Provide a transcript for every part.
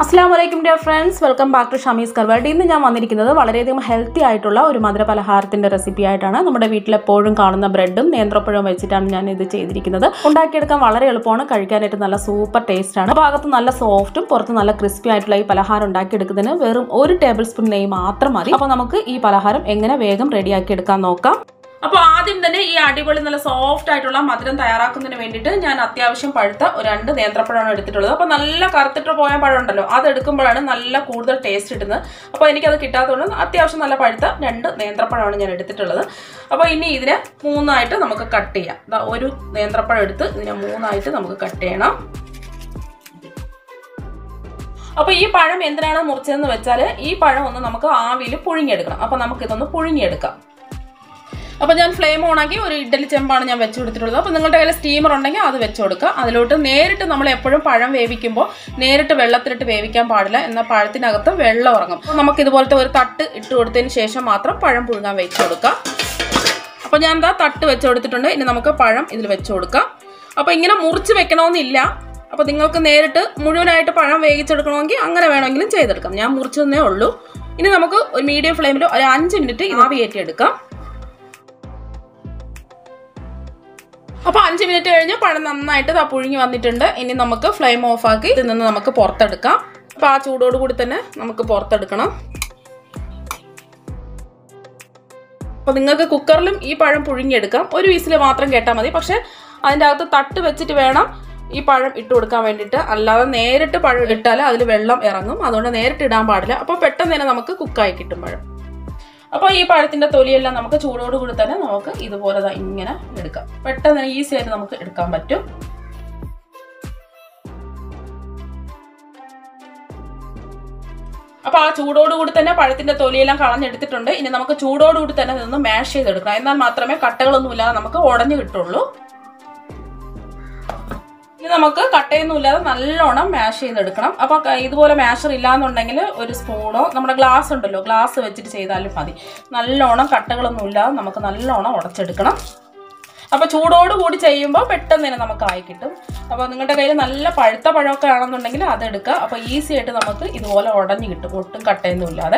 അസ്സാം വലൈക്കും dear friends welcome back to Shamees car world ഇന്ന് ഞാൻ വന്നിരിക്കുന്നത് വളരെയധികം ഹെൽത്തി ആയിട്ടുള്ള ഒരു മധുര പലഹാരത്തിന്റെ റെസിപ്പി ആയിട്ടാണ് നമ്മുടെ വീട്ടിൽ എപ്പോഴും കാണുന്ന ബ്രെഡും നേന്ത്രപ്പഴവും വെച്ചിട്ടാണ് ഞാൻ ഇത് ചെയ്തിരിക്കുന്നത് ഉണ്ടാക്കിയെടുക്കാൻ വളരെ എളുപ്പമാണ് കഴിക്കാനായിട്ട് നല്ല സൂപ്പർ ടേസ്റ്റ് ആണ് ഭാഗത്ത് നല്ല സോഫ്റ്റും പുറത്ത് നല്ല ക്രിസ്പി ആയിട്ടുള്ള ഈ പലഹാരം ഉണ്ടാക്കിയെടുക്കുന്നതിന് വെറും ഒരു ടേബിൾ സ്പൂൺ നെയ്യ് മാത്രം മതി അപ്പോൾ നമുക്ക് ഈ പലഹാരം എങ്ങനെ വേഗം റെഡിയാക്കി എടുക്കാൻ നോക്കാം അപ്പോൾ ആദ്യം തന്നെ ഈ അടിപൊളി നല്ല സോഫ്റ്റ് ആയിട്ടുള്ള മധുരം തയ്യാറാക്കുന്നതിന് വേണ്ടിയിട്ട് ഞാൻ അത്യാവശ്യം പഴുത്ത ഒരു രണ്ട് നേന്ത്രപ്പഴമാണ് എടുത്തിട്ടുള്ളത് അപ്പോൾ നല്ല കറുത്തിട്ട് പോയ പഴം ഉണ്ടല്ലോ അത് എടുക്കുമ്പോഴാണ് നല്ല കൂടുതൽ ടേസ്റ്റ് കിട്ടുന്നത് അപ്പോൾ എനിക്കത് കിട്ടാത്തതുകൊണ്ട് അത്യാവശ്യം നല്ല പഴുത്ത രണ്ട് നേന്ത്രപ്പഴമാണ് ഞാൻ എടുത്തിട്ടുള്ളത് അപ്പോൾ ഇനി ഇതിനെ മൂന്നായിട്ട് നമുക്ക് കട്ട് ചെയ്യാം ദാ ഒരു നേന്ത്രപ്പഴം എടുത്ത് ഇതിനെ മൂന്നായിട്ട് നമുക്ക് കട്ട് ചെയ്യണം അപ്പോൾ ഈ പഴം എന്തിനാണ് മുറിച്ചതെന്ന് വെച്ചാൽ ഈ പഴം ഒന്ന് നമുക്ക് ആവിയിൽ പുഴുങ്ങിയെടുക്കണം അപ്പോൾ നമുക്കിതൊന്ന് പുഴുങ്ങിയെടുക്കാം അപ്പോൾ ഞാൻ ഫ്ലെയിം ഓണാക്കി ഒരു ഇഡ്ഡലി ചെമ്പാണ് ഞാൻ വെച്ച് കൊടുത്തിട്ടുള്ളത് അപ്പോൾ നിങ്ങളുടെ കയ്യിൽ സ്റ്റീമർ ഉണ്ടെങ്കിൽ അത് വെച്ച് കൊടുക്കുക അതിലോട്ട് നേരിട്ട് നമ്മൾ എപ്പോഴും പഴം വേവിക്കുമ്പോൾ നേരിട്ട് വെള്ളത്തിലിട്ട് വേവിക്കാൻ പാടില്ല എന്നാൽ പഴത്തിനകത്ത് വെള്ളം ഇറങ്ങും അപ്പോൾ നമുക്ക് ഇതുപോലത്തെ ഒരു തട്ട് ഇട്ട് കൊടുത്തതിന് ശേഷം മാത്രം പഴം പുഴുങ്ങാൻ വെച്ച് കൊടുക്കാം അപ്പോൾ ഞാൻ എന്താ തട്ട് വെച്ച് കൊടുത്തിട്ടുണ്ട് ഇനി നമുക്ക് പഴം ഇതിൽ വെച്ച് കൊടുക്കാം അപ്പോൾ ഇങ്ങനെ മുറിച്ച് വെക്കണമെന്നില്ല അപ്പോൾ നിങ്ങൾക്ക് നേരിട്ട് മുഴുവനായിട്ട് പഴം വേവിച്ചെടുക്കണമെങ്കിൽ അങ്ങനെ വേണമെങ്കിലും ചെയ്തെടുക്കാം ഞാൻ മുറിച്ചതന്നേ ഉള്ളൂ ഇനി നമുക്ക് ഒരു മീഡിയം ഫ്ലെയിമിൽ ഒരു അഞ്ച് മിനിറ്റ് ആവി കയറ്റിയെടുക്കാം അപ്പോൾ അഞ്ച് മിനിറ്റ് കഴിഞ്ഞ് പഴം നന്നായിട്ട് ദാ പുഴുങ്ങി വന്നിട്ടുണ്ട് ഇനി നമുക്ക് ഫ്ലെയിം ഓഫാക്കി ഇതിൽ നിന്ന് നമുക്ക് പുറത്തെടുക്കാം അപ്പോൾ ആ ചൂടോട് കൂടി തന്നെ നമുക്ക് പുറത്തെടുക്കണം അപ്പോൾ നിങ്ങൾക്ക് കുക്കറിലും ഈ പഴം പുഴുങ്ങിയെടുക്കാം ഒരു വീസിൽ മാത്രം കേട്ടാൽ മതി പക്ഷേ അതിൻ്റെ അകത്ത് തട്ട് വെച്ചിട്ട് വേണം ഈ പഴം ഇട്ട് കൊടുക്കാൻ വേണ്ടിയിട്ട് അല്ലാതെ നേരിട്ട് പഴം ഇട്ടാൽ അതിൽ വെള്ളം ഇറങ്ങും അതുകൊണ്ട് നേരിട്ട് ഇടാൻ പാടില്ല അപ്പോൾ പെട്ടെന്ന് തന്നെ നമുക്ക് കുക്കായി കിട്ടും പഴം അപ്പോൾ ഈ പഴത്തിന്റെ തൊലിയെല്ലാം നമുക്ക് ചൂടോടുകൂടി തന്നെ നമുക്ക് ഇതുപോലെ ദാ ഇങ്ങനെ എടുക്കാം പെട്ടെന്ന് തന്നെ ഈസി ആയിട്ട് നമുക്ക് എടുക്കാൻ പറ്റും അപ്പൊ ആ ചൂടോടുകൂടി തന്നെ പഴത്തിന്റെ തൊലിയെല്ലാം കളഞ്ഞെടുത്തിട്ടുണ്ട് ഇനി നമുക്ക് ചൂടോടുകൂടി തന്നെ നിന്ന് മാഷ് ചെയ്തെടുക്കണം എന്നാൽ മാത്രമേ കട്ടകളൊന്നും ഇല്ലാതെ നമുക്ക് ഉടഞ്ഞു കിട്ടുള്ളൂ ഇനി നമുക്ക് കട്ടയൊന്നും ഇല്ലാതെ നല്ലോണം മാഷ് ചെയ്തെടുക്കണം അപ്പൊ ക- ഇതുപോലെ മാഷർ ഇല്ലാന്നുണ്ടെങ്കിൽ ഒരു സ്പൂണോ നമ്മുടെ ഗ്ലാസ് ഉണ്ടല്ലോ ഗ്ലാസ് വെച്ചിട്ട് ചെയ്താലും മതി നല്ലോണം കട്ടകളൊന്നും ഇല്ലാതെ നമുക്ക് നല്ലോണം ഉടച്ചെടുക്കണം അപ്പൊ ചൂടോട് കൂടി ചെയ്യുമ്പോൾ പെട്ടെന്ന് തന്നെ നമുക്ക് ആയി കിട്ടും അപ്പോൾ നിങ്ങളുടെ കയ്യിൽ നല്ല പഴുത്ത പഴമൊക്കെ ആണെന്നുണ്ടെങ്കിൽ അതെടുക്കുക അപ്പോൾ ഈസി ആയിട്ട് നമുക്ക് ഇതുപോലെ ഉടഞ്ഞു കിട്ടും ഒട്ടും കട്ടയൊന്നും ഇല്ലാതെ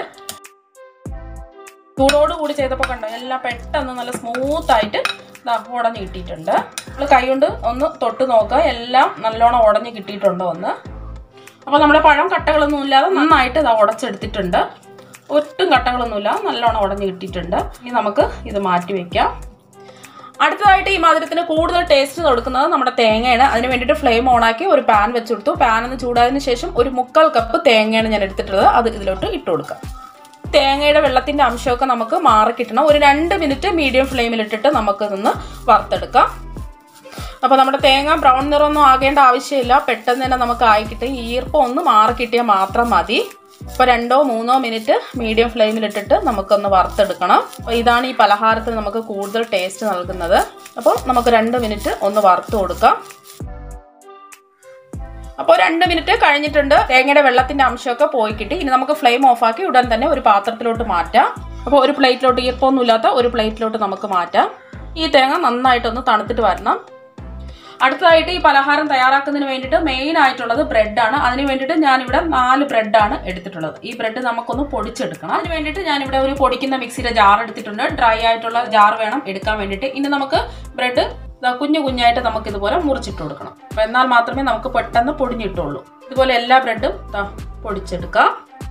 ചൂടോട് കൂടി ചെയ്തപ്പോൾ കണ്ടോ എല്ലാം പെട്ടെന്ന് നല്ല സ്മൂത്ത് ആയിട്ട് ദാ ഉടഞ്ഞു കിട്ടിയിട്ടുണ്ട് നമ്മൾ കൈ കൊണ്ട് ഒന്ന് തൊട്ട് നോക്കുക എല്ലാം നല്ലോണം ഉടഞ്ഞു കിട്ടിയിട്ടുണ്ടോ ഒന്ന് അപ്പോൾ നമ്മുടെ പഴം കട്ടകളൊന്നും ഇല്ലാതെ നന്നായിട്ട് ഇതാ ഉടച്ചെടുത്തിട്ടുണ്ട് ഒട്ടും കട്ടകളൊന്നും ഇല്ലാതെ നല്ലോണം ഉടഞ്ഞു കിട്ടിയിട്ടുണ്ട് ഇനി നമുക്ക് ഇത് മാറ്റി വെക്കാം അടുത്തതായിട്ട് ഈ മധുരത്തിന് കൂടുതൽ ടേസ്റ്റ് കൊടുക്കുന്നത് നമ്മുടെ തേങ്ങയാണ് അതിന് വേണ്ടിയിട്ട് ഫ്ലെയിം ഓണാക്കി ഒരു പാൻ വെച്ച് കൊടുത്തു പാൻ ഒന്ന് ചൂടായതിനു ശേഷം ഒരു മുക്കാൽ കപ്പ് തേങ്ങയാണ് ഞാൻ എടുത്തിട്ടുള്ളത് അത് ഇതിലോട്ട് ഇട്ട് കൊടുക്കാം തേങ്ങയുടെ വെള്ളത്തിന്റെ അംശമൊക്കെ നമുക്ക് മാറി കിട്ടണം ഒരു രണ്ട് മിനിറ്റ് മീഡിയം ഫ്ലെയിമിൽ ഇട്ടിട്ട് നമുക്ക് ഇതൊന്ന് വറുത്തെടുക്കാം അപ്പോൾ നമ്മുടെ തേങ്ങ ബ്രൗൺ നിറമൊന്നും ആകേണ്ട ആവശ്യമില്ല പെട്ടെന്ന് തന്നെ നമുക്ക് ആയി കിട്ടും ഈർപ്പം ഒന്ന് മാറി കിട്ടിയാൽ മാത്രം മതി ഇപ്പോൾ രണ്ടോ മൂന്നോ മിനിറ്റ് മീഡിയം ഫ്ലെയിമിൽ ഇട്ടിട്ട് നമുക്കൊന്ന് വറുത്തെടുക്കണം അപ്പോൾ ഇതാണ് ഈ പലഹാരത്തിന് നമുക്ക് കൂടുതൽ ടേസ്റ്റ് നൽകുന്നത് അപ്പോൾ നമുക്ക് രണ്ട് മിനിറ്റ് ഒന്ന് വറുത്ത് കൊടുക്കാം അപ്പോൾ രണ്ട് മിനിറ്റ് കഴിഞ്ഞിട്ടുണ്ട് തേങ്ങയുടെ വെള്ളത്തിന്റെ അംശമൊക്കെ പോയി കിട്ടി ഇനി നമുക്ക് ഫ്ലെയിം ഓഫാക്കി ഉടൻ തന്നെ ഒരു പാത്രത്തിലോട്ട് മാറ്റാം അപ്പോൾ ഒരു പ്ലേറ്റിലോട്ട് ഈർപ്പമൊന്നും ഇല്ലാത്ത ഒരു പ്ലേറ്റിലോട്ട് നമുക്ക് മാറ്റാം ഈ തേങ്ങ നന്നായിട്ടൊന്ന് തണുത്തിട്ട് വരണം അടുത്തതായിട്ട് ഈ പലഹാരം തയ്യാറാക്കുന്നതിന് വേണ്ടിയിട്ട് മെയിൻ ആയിട്ടുള്ളത് ബ്രെഡാണ് അതിന് വേണ്ടിയിട്ട് ഞാനിവിടെ നാല് ബ്രെഡാണ് എടുത്തിട്ടുള്ളത് ഈ ബ്രെഡ് നമുക്കൊന്ന് പൊടിച്ചെടുക്കണം അതിന് വേണ്ടിയിട്ട് ഞാനിവിടെ ഒരു പൊടിക്കുന്ന മിക്സിയുടെ ജാർ എടുത്തിട്ടുണ്ട് ഡ്രൈ ആയിട്ടുള്ള ജാർ വേണം എടുക്കാൻ വേണ്ടിയിട്ട് ഇനി നമുക്ക് ബ്രെഡ് കുഞ്ഞു കുഞ്ഞായിട്ട് നമുക്ക് ഇതുപോലെ മുറിച്ചിട്ട് കൊടുക്കണം അപ്പൊ എന്നാൽ മാത്രമേ നമുക്ക് പെട്ടെന്ന് പൊടിഞ്ഞിട്ടുള്ളൂ ഇതുപോലെ എല്ലാ ബ്രെഡും പൊടിച്ചെടുക്കാം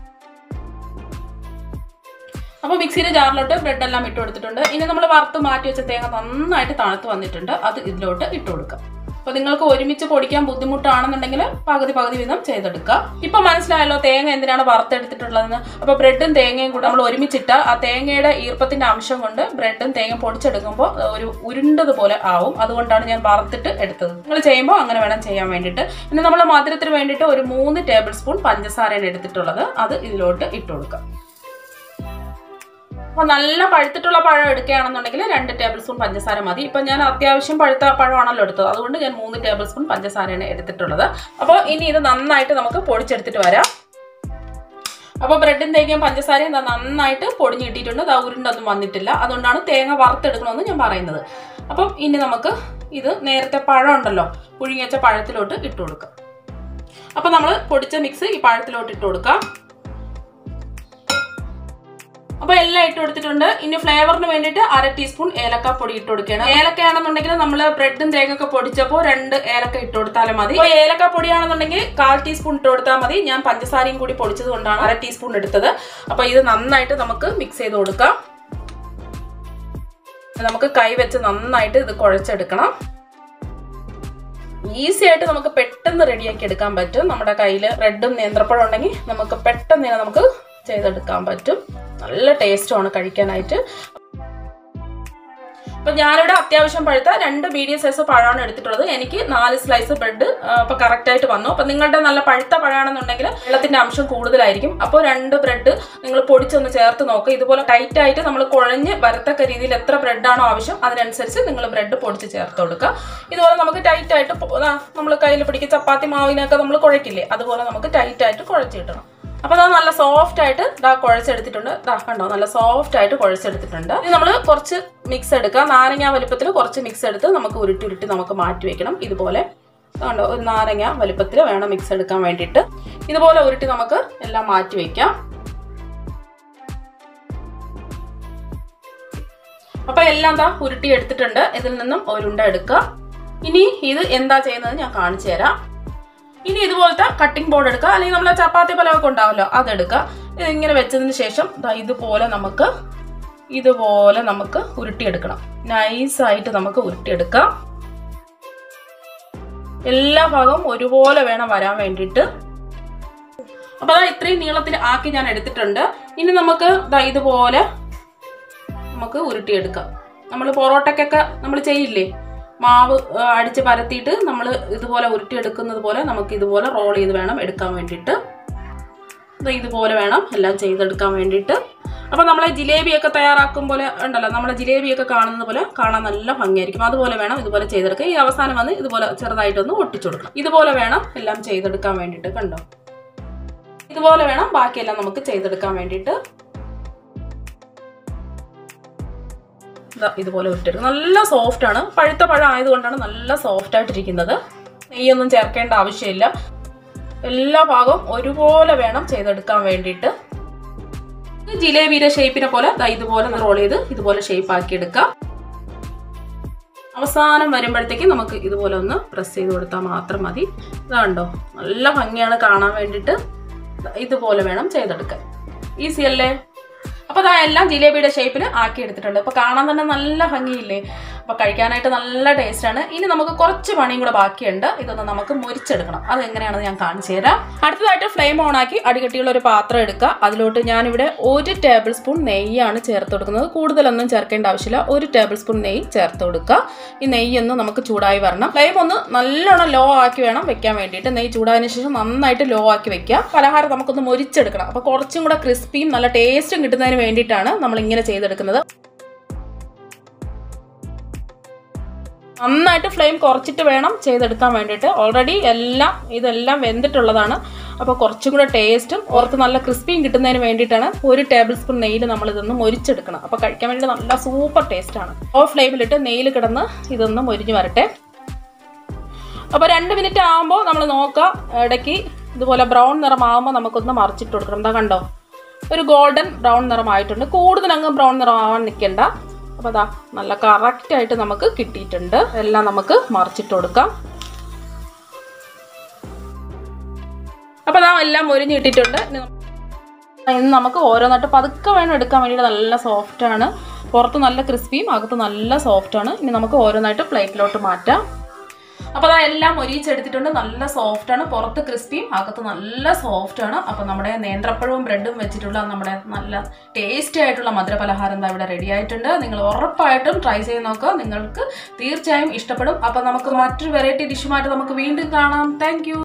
അപ്പോൾ മിക്സിയുടെ ജാറിലോട്ട് ബ്രെഡ് എല്ലാം ഇട്ട് കൊടുത്തിട്ടുണ്ട് ഇനി നമ്മൾ വറുത്ത് മാറ്റി വെച്ച തേങ്ങ നന്നായിട്ട് തണുത്ത് വന്നിട്ടുണ്ട് അത് ഇതിലോട്ട് ഇട്ട് കൊടുക്കാം അപ്പോൾ നിങ്ങൾക്ക് ഒരുമിച്ച് പൊടിക്കാൻ ബുദ്ധിമുട്ടാണെന്നുണ്ടെങ്കിൽ പകുതി പകുതി വീതം ചെയ്തെടുക്കുക ഇപ്പൊ മനസ്സിലായല്ലോ തേങ്ങ എന്തിനാണ് വറുത്തെടുത്തിട്ടുള്ളതെന്ന് അപ്പോൾ ബ്രെഡും തേങ്ങയും കൂടെ നമ്മൾ ഒരുമിച്ചിട്ട് ആ തേങ്ങയുടെ ഈർപ്പത്തിന്റെ അംശം കൊണ്ട് ബ്രെഡും തേങ്ങ പൊടിച്ചെടുക്കുമ്പോൾ ഒരു ഉരുണ്ടതുപോലെ ആവും അതുകൊണ്ടാണ് ഞാൻ വറുത്തിട്ട് എടുത്തത് നിങ്ങൾ ചെയ്യുമ്പോൾ അങ്ങനെ വേണം ചെയ്യാൻ വേണ്ടിയിട്ട് പിന്നെ നമ്മൾ മധുരത്തിന് വേണ്ടിയിട്ട് ഒരു മൂന്ന് ടേബിൾ സ്പൂൺ പഞ്ചസാരയാണ് എടുത്തിട്ടുള്ളത് അത് ഇതിലോട്ട് ഇട്ട് കൊടുക്കാം അപ്പോൾ നല്ല പഴുത്തിട്ടുള്ള പഴം എടുക്കുകയാണെന്നുണ്ടെങ്കിൽ രണ്ട് ടേബിൾ സ്പൂൺ പഞ്ചസാര മതി ഇപ്പം ഞാൻ അത്യാവശ്യം പഴുത്ത പഴമാണല്ലോ എടുത്തത് അതുകൊണ്ട് ഞാൻ മൂന്ന് ടേബിൾ സ്പൂൺ പഞ്ചസാരയാണ് എടുത്തിട്ടുള്ളത് അപ്പോൾ ഇനി ഇത് നന്നായിട്ട് നമുക്ക് പൊടിച്ചെടുത്തിട്ട് വരാം അപ്പോൾ ബ്രെഡും തേങ്ങയും പഞ്ചസാരയും ദാ നന്നായിട്ട് പൊടിഞ്ഞ് കിട്ടിയിട്ടുണ്ട് ദാ ഉരുണ്ടൊന്നും വന്നിട്ടില്ല അതുകൊണ്ടാണ് തേങ്ങ വറുത്തെടുക്കണമെന്ന് ഞാൻ പറയുന്നത് അപ്പം ഇനി നമുക്ക് ഇത് നേരത്തെ പഴം ഉണ്ടല്ലോ പുഴുങ്ങി വെച്ച പഴത്തിലോട്ട് ഇട്ട് കൊടുക്കാം അപ്പൊ നമ്മൾ പൊടിച്ച മിക്സ് ഈ പഴത്തിലോട്ട് ഇട്ട് കൊടുക്കാം അപ്പൊ എല്ലാം ഇട്ട് കൊടുത്തിട്ടുണ്ട് ഇനി ഫ്ലേവറിന് വേണ്ടിയിട്ട് അര ടീസ്പൂൺ ഏലക്ക പൊടി ഇട്ട് കൊടുക്കണം ഏലക്ക ആണെന്നുണ്ടെങ്കിൽ നമ്മൾ ബ്രെഡും തേങ്ങൊക്കെ പൊടിച്ചപ്പോൾ രണ്ട് ഏലക്ക ഇട്ട് കൊടുത്താലും മതി അപ്പൊ ഏലക്ക പൊടിയാണെന്നുണ്ടെങ്കിൽ കാൽ ടീസ്പൂൺ ഇട്ട് കൊടുത്താൽ മതി ഞാൻ പഞ്ചസാരയും കൂടി പൊടിച്ചത് കൊണ്ടാണ് അര ടീസ്പൂൺ എടുത്തത് അപ്പൊ ഇത് നന്നായിട്ട് നമുക്ക് മിക്സ് ചെയ്ത് കൊടുക്കാം നമുക്ക് കൈ വെച്ച് നന്നായിട്ട് ഇത് കുഴച്ചെടുക്കണം ഈസി ആയിട്ട് നമുക്ക് പെട്ടെന്ന് റെഡിയാക്കി എടുക്കാൻ പറ്റും നമ്മുടെ കയ്യിൽ റെഡും നേന്ത്രപ്പഴം ഉണ്ടെങ്കിൽ നമുക്ക് പെട്ടെന്ന് തന്നെ നമുക്ക് ചെയ്തെടുക്കാൻ പറ്റും നല്ല ടേസ്റ്റുമാണ് കഴിക്കാനായിട്ട് അപ്പൊ ഞാനിവിടെ അത്യാവശ്യം പഴുത്ത രണ്ട് മീഡിയം സൈസ് പഴമാണ് എടുത്തിട്ടുള്ളത് എനിക്ക് നാല് സ്ലൈസ് ബ്രെഡ് അപ്പൊ കറക്റ്റ് ആയിട്ട് വന്നു അപ്പൊ നിങ്ങളുടെ നല്ല പഴുത്ത പഴമാണെന്നുണ്ടെങ്കിൽ വെള്ളത്തിന്റെ അംശം കൂടുതലായിരിക്കും അപ്പോൾ രണ്ട് ബ്രെഡ് നിങ്ങൾ പൊടിച്ചൊന്ന് ചേർത്ത് നോക്കുക ഇതുപോലെ ടൈറ്റ് ആയിട്ട് നമ്മൾ കുഴഞ്ഞ് വരത്തക്ക രീതിയിൽ എത്ര ബ്രെഡാണോ ആവശ്യം അതിനനുസരിച്ച് നിങ്ങൾ ബ്രെഡ് പൊടിച്ച് ചേർത്ത് കൊടുക്കുക ഇതുപോലെ നമുക്ക് ടൈറ്റ് ആയിട്ട് നമ്മൾ കയ്യിൽ പിടിക്കുക ചപ്പാത്തി മാവിനൊക്കെ നമ്മൾ കുഴക്കില്ലേ അതുപോലെ നമുക്ക് ടൈറ്റ് ആയിട്ട് കുഴച്ച് കിട്ടണം അപ്പൊ അത് നല്ല സോഫ്റ്റ് ആയിട്ട് ഇതാ കുഴച്ചെടുത്തിട്ടുണ്ട് ഇതാ കണ്ടോ നല്ല സോഫ്റ്റ് ആയിട്ട് കുഴച്ചെടുത്തിട്ടുണ്ട് ഇനി നമ്മൾ കുറച്ച് മിക്സ് എടുക്കുക നാരങ്ങ വലിപ്പത്തിൽ കുറച്ച് മിക്സ് എടുത്ത് നമുക്ക് ഉരുട്ടി ഉരുട്ടി നമുക്ക് മാറ്റി വെക്കണം ഇതുപോലെ കണ്ടോ ഒരു നാരങ്ങ വലിപ്പത്തിൽ വേണം മിക്സ് എടുക്കാൻ വേണ്ടിയിട്ട് ഇതുപോലെ ഉരുട്ടി നമുക്ക് എല്ലാം മാറ്റി വെക്കാം അപ്പൊ എല്ലാം ദാ ഉരുട്ടി എടുത്തിട്ടുണ്ട് ഇതിൽ നിന്നും ഒരുണ്ട എടുക്കുക ഇനി ഇത് എന്താ ചെയ്യുന്നത് ഞാൻ കാണിച്ചു തരാം ഇനി ഇതുപോലത്തെ കട്ടിംഗ് ബോർഡ് എടുക്കുക അല്ലെങ്കിൽ നമ്മളെ ചപ്പാത്തി പലവൊക്കെ ഉണ്ടാവുമല്ലോ അതെടുക്കുക ഇതിങ്ങനെ വെച്ചതിന് ശേഷം ദാ ഇതുപോലെ നമുക്ക് ഇതുപോലെ നമുക്ക് ഉരുട്ടിയെടുക്കണം നൈസായിട്ട് നമുക്ക് ഉരുട്ടിയെടുക്കാം എല്ലാ ഭാഗവും ഒരുപോലെ വേണം വരാൻ വേണ്ടിയിട്ട് അപ്പൊ അതാ ഇത്രയും നീളത്തിൽ ആക്കി ഞാൻ എടുത്തിട്ടുണ്ട് ഇനി നമുക്ക് ദാ ഇതുപോലെ നമുക്ക് ഉരുട്ടിയെടുക്കാം നമ്മൾ പൊറോട്ടക്കൊക്കെ നമ്മൾ ചെയ്യില്ലേ മാവ് ആ, അടിച്ച് പരത്തിയിട്ട് നമ്മൾ ഇതുപോലെ ഉരുട്ടിയെടുക്കുന്നത് പോലെ നമുക്ക് ഇതുപോലെ റോൾ ചെയ്ത് വേണം എടുക്കാൻ വേണ്ടിയിട്ട് ദാ ഇതുപോലെ വേണം എല്ലാം ചെയ്തെടുക്കാൻ വേണ്ടിയിട്ട് അപ്പം നമ്മളെ ജിലേബിയൊക്കെ തയ്യാറാക്കും പോലെ ഉണ്ടല്ലോ നമ്മളെ ജിലേബിയൊക്കെ കാണുന്ന പോലെ കാണാൻ നല്ല ഭംഗിയായിരിക്കും അതുപോലെ വേണം ഇതുപോലെ ചെയ്തെടുക്കുക ഈ അവസാനം വന്ന് ഇതുപോലെ ചെറുതായിട്ടൊന്ന് ഒട്ടിച്ചു കൊടുക്കണം ഇതുപോലെ വേണം എല്ലാം ചെയ്തെടുക്കാൻ വേണ്ടിയിട്ട് കണ്ടോ ഇതുപോലെ വേണം ബാക്കിയെല്ലാം നമുക്ക് ചെയ്തെടുക്കാൻ വേണ്ടിയിട്ട് ദാ ഇതുപോലെ ഉരുട്ടെടുക്കും നല്ല സോഫ്റ്റ് ആണ് പഴുത്ത പഴം ആയതുകൊണ്ടാണ് നല്ല സോഫ്റ്റ് ആയിട്ടിരിക്കുന്നത് നെയ്യൊന്നും ചേർക്കേണ്ട ആവശ്യമില്ല എല്ലാ ഭാഗവും ഒരുപോലെ വേണം ചെയ്തെടുക്കാൻ വേണ്ടിയിട്ട് ഇത് ജിലേബിയുടെ ഷേപ്പിനെ പോലെ ദാ ഇതുപോലെ റോൾ ചെയ്ത് ഇതുപോലെ ഷേപ്പ് ആക്കി എടുക്കാം അവസാനം വരുമ്പോഴത്തേക്ക് നമുക്ക് ഇതുപോലെ ഒന്ന് പ്രസ് ചെയ്ത് കൊടുത്താൽ മാത്രം മതി ഇതാണ്ടോ നല്ല ഭംഗിയാണ് കാണാൻ വേണ്ടിയിട്ട് ദാ ഇതുപോലെ വേണം ചെയ്തെടുക്കാൻ ഈസി അല്ലേ അപ്പൊ അതാ എല്ലാം ജിലേബിയുടെ ഷേപ്പിൽ ആക്കി എടുത്തിട്ടുണ്ട് അപ്പൊ കാണാൻ തന്നെ നല്ല ഭംഗിയില്ലേ അപ്പൊ കഴിക്കാനായിട്ട് നല്ല ടേസ്റ്റ് ആണ് ഇനി നമുക്ക് കുറച്ച് പണിയും കൂടെ ബാക്കിയുണ്ട് ഇതൊന്ന് നമുക്ക് മുരിച്ചെടുക്കണം അത് എങ്ങനെയാണെന്ന് ഞാൻ കാണിച്ചു തരാം അടുത്തതായിട്ട് ഫ്ലെയിം ഓൺ ആക്കി അടികട്ടിയുള്ള ഒരു പാത്രം എടുക്കുക അതിലോട്ട് ഞാനിവിടെ ഒരു ടേബിൾ സ്പൂൺ നെയ്യാണ് ചേർത്ത് കൊടുക്കുന്നത് കൂടുതലൊന്നും ചേർക്കേണ്ട ആവശ്യമില്ല ഒരു ടേബിൾ സ്പൂൺ നെയ്യ് ചേർത്ത് കൊടുക്കുക ഈ നെയ്യൊന്ന് നമുക്ക് ചൂടായി വരണം ഫ്ലെയിം ഒന്ന് നല്ലോണം ലോ ആക്കി വേണം വെക്കാൻ വേണ്ടിയിട്ട് നെയ്യ് ചൂടായതിനു ശേഷം നന്നായിട്ട് ലോ ആക്കി വെക്കുക പലഹാരം നമുക്കൊന്ന് മുരിച്ചെടുക്കണം അപ്പൊ കുറച്ചും കൂടെ ക്രിസ്പിയും നല്ല ടേസ്റ്റും കിട്ടുന്നതിന് വേണ്ടിയിട്ടാണ് നമ്മൾ ഇങ്ങനെ ചെയ്തെടുക്കുന്നത് നന്നായിട്ട് ഫ്ലെയിം കുറച്ചിട്ട് വേണം ചെയ്തെടുക്കാൻ വേണ്ടിയിട്ട് ഓൾറെഡി എല്ലാം ഇതെല്ലാം വെന്തിട്ടുള്ളതാണ് അപ്പോൾ കുറച്ചും കൂടെ ടേസ്റ്റും ഓർത്ത് നല്ല ക്രിസ്പിയും കിട്ടുന്നതിന് വേണ്ടിയിട്ടാണ് ഒരു ടേബിൾ സ്പൂൺ നെയ്യിൽ നമ്മൾ ഇതൊന്ന് മൊരിച്ചെടുക്കണം അപ്പോൾ കഴിക്കാൻ വേണ്ടി നല്ല സൂപ്പർ ടേസ്റ്റാണ് ഓ ഫ്ലെയിമിലിട്ട് നെയ്യിൽ കിടന്ന് ഇതൊന്ന് മൊരിഞ്ഞ് വരട്ടെ അപ്പോൾ രണ്ട് മിനിറ്റ് ആകുമ്പോൾ നമ്മൾ നോക്കുക ഇടയ്ക്ക് ഇതുപോലെ ബ്രൗൺ നിറമാകുമ്പോൾ നമുക്കൊന്ന് മറിച്ചിട്ട് കൊടുക്കണം എന്താ കണ്ടോ ഒരു ഗോൾഡൻ ബ്രൗൺ നിറമായിട്ടുണ്ട് കൂടുതൽ അങ്ങ് ബ്രൗൺ നിറമാവാൻ നിൽക്കണ്ട അപ്പോൾ അതാ നല്ല കറക്റ്റ് ആയിട്ട് നമുക്ക് കിട്ടിയിട്ടുണ്ട് എല്ലാം നമുക്ക് മറിച്ചിട്ട് കൊടുക്കാം അപ്പോൾ അതാ എല്ലാം മൊരിഞ്ഞ് കിട്ടിയിട്ടുണ്ട് ഇനി നം- ഇന്ന് നമുക്ക് ഓരോന്നായിട്ട് പതുക്കെ വേണം എടുക്കാൻ വേണ്ടിയിട്ട് നല്ല സോഫ്റ്റ് ആണ് പുറത്ത് നല്ല ക്രിസ്പിയും അകത്ത് നല്ല സോഫ്റ്റ് ആണ് ഇനി നമുക്ക് ഓരോന്നായിട്ട് പ്ലേറ്റിലോട്ട് മാറ്റാം അപ്പോൾ അതാ എല്ലാം ഒരിച്ചെടുത്തിട്ടുണ്ട് നല്ല സോഫ്റ്റ് ആണ് പുറത്ത് ക്രിസ്പിയും അകത്ത് നല്ല സോഫ്റ്റ് ആണ് അപ്പോൾ നമ്മുടെ നേന്ത്രപ്പഴവും ബ്രെഡും വെച്ചിട്ടുള്ള നമ്മുടെ നല്ല ടേസ്റ്റി ആയിട്ടുള്ള മധുര പലഹാരം എന്താ ഇവിടെ റെഡി ആയിട്ടുണ്ട് നിങ്ങൾ ഉറപ്പായിട്ടും ട്രൈ ചെയ്ത് നോക്കുക നിങ്ങൾക്ക് തീർച്ചയായും ഇഷ്ടപ്പെടും അപ്പോൾ നമുക്ക് മറ്റൊരു വെറൈറ്റി ഡിഷുമായിട്ട് നമുക്ക് വീണ്ടും കാണാം താങ്ക്